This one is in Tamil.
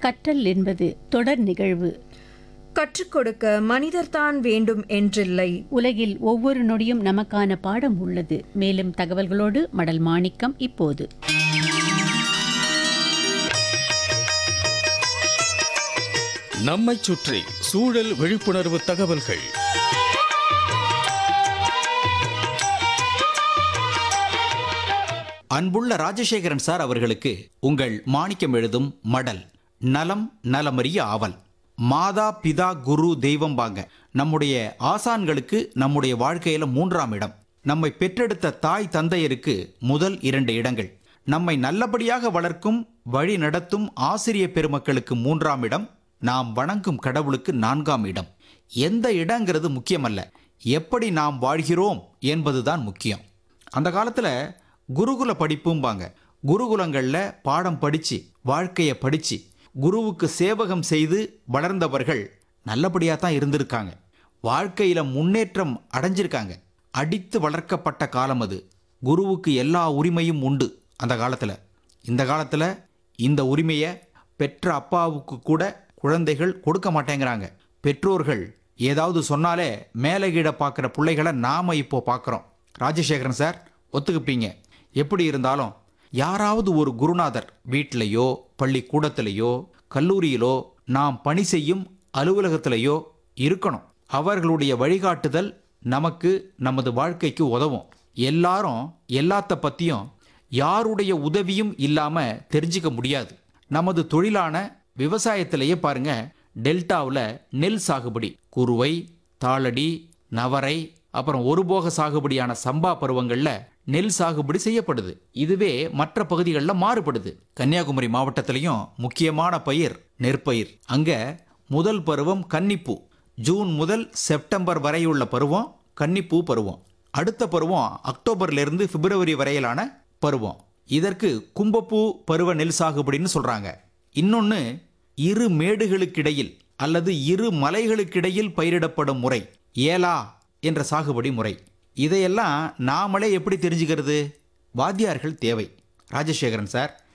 கற்றல் என்பது தொடர் நிகழ்வு கற்றுக் கொடுக்க மனிதர்தான் வேண்டும் என்றில்லை உலகில் ஒவ்வொரு நொடியும் நமக்கான பாடம் உள்ளது மேலும் தகவல்களோடு மடல் மாணிக்கம் இப்போது நம்மைச் சுற்றி சூழல் விழிப்புணர்வு தகவல்கள் அன்புள்ள ராஜசேகரன் சார் அவர்களுக்கு உங்கள் மாணிக்கம் எழுதும் மடல் நலம் நலமறிய ஆவல் மாதா பிதா குரு தெய்வம் பாங்க நம்முடைய ஆசான்களுக்கு நம்முடைய வாழ்க்கையில மூன்றாம் இடம் நம்மை பெற்றெடுத்த தாய் தந்தையருக்கு முதல் இரண்டு இடங்கள் நம்மை நல்லபடியாக வளர்க்கும் வழி நடத்தும் ஆசிரிய பெருமக்களுக்கு மூன்றாம் இடம் நாம் வணங்கும் கடவுளுக்கு நான்காம் இடம் எந்த இடங்கிறது முக்கியமல்ல எப்படி நாம் வாழ்கிறோம் என்பதுதான் முக்கியம் அந்த காலத்துல குருகுல படிப்பும்பாங்க குருகுலங்கள்ல பாடம் படிச்சு வாழ்க்கைய படிச்சு குருவுக்கு சேவகம் செய்து வளர்ந்தவர்கள் நல்லபடியா தான் இருந்திருக்காங்க வாழ்க்கையில முன்னேற்றம் அடைஞ்சிருக்காங்க அடித்து வளர்க்கப்பட்ட காலம் அது குருவுக்கு எல்லா உரிமையும் உண்டு அந்த காலத்துல இந்த காலத்துல இந்த உரிமையை பெற்ற அப்பாவுக்கு கூட குழந்தைகள் கொடுக்க மாட்டேங்கிறாங்க பெற்றோர்கள் ஏதாவது சொன்னாலே மேலே கீழே பார்க்குற பிள்ளைகளை நாம இப்போ பார்க்குறோம் ராஜசேகரன் சார் ஒத்துக்குப்பீங்க எப்படி இருந்தாலும் யாராவது ஒரு குருநாதர் வீட்டிலையோ பள்ளிக்கூடத்திலேயோ கல்லூரியிலோ நாம் பணி செய்யும் அலுவலகத்திலேயோ இருக்கணும் அவர்களுடைய வழிகாட்டுதல் நமக்கு நமது வாழ்க்கைக்கு உதவும் எல்லாரும் எல்லாத்த பற்றியும் யாருடைய உதவியும் இல்லாம தெரிஞ்சுக்க முடியாது நமது தொழிலான விவசாயத்திலேயே பாருங்க டெல்டாவில் நெல் சாகுபடி குறுவை தாளடி நவரை அப்புறம் ஒரு போக சாகுபடியான சம்பா பருவங்கள்ல நெல் சாகுபடி செய்யப்படுது இதுவே மற்ற பகுதிகளில் மாறுபடுது கன்னியாகுமரி மாவட்டத்திலையும் முக்கியமான பயிர் நெற்பயிர் அங்க முதல் பருவம் கன்னிப்பூ ஜூன் முதல் செப்டம்பர் வரையுள்ள பருவம் கன்னிப்பூ பருவம் அடுத்த பருவம் அக்டோபர்ல இருந்து பிப்ரவரி வரையிலான பருவம் இதற்கு கும்பப்பூ பருவ நெல் சாகுபடின்னு சொல்றாங்க இன்னொன்னு இரு மேடுகளுக்கிடையில் அல்லது இரு மலைகளுக்கிடையில் பயிரிடப்படும் முறை ஏலா என்ற சாகுபடி முறை இதையெல்லாம் நாமளே எப்படி தெரிஞ்சுக்கிறது வாத்தியார்கள் தேவை ராஜசேகரன் சார்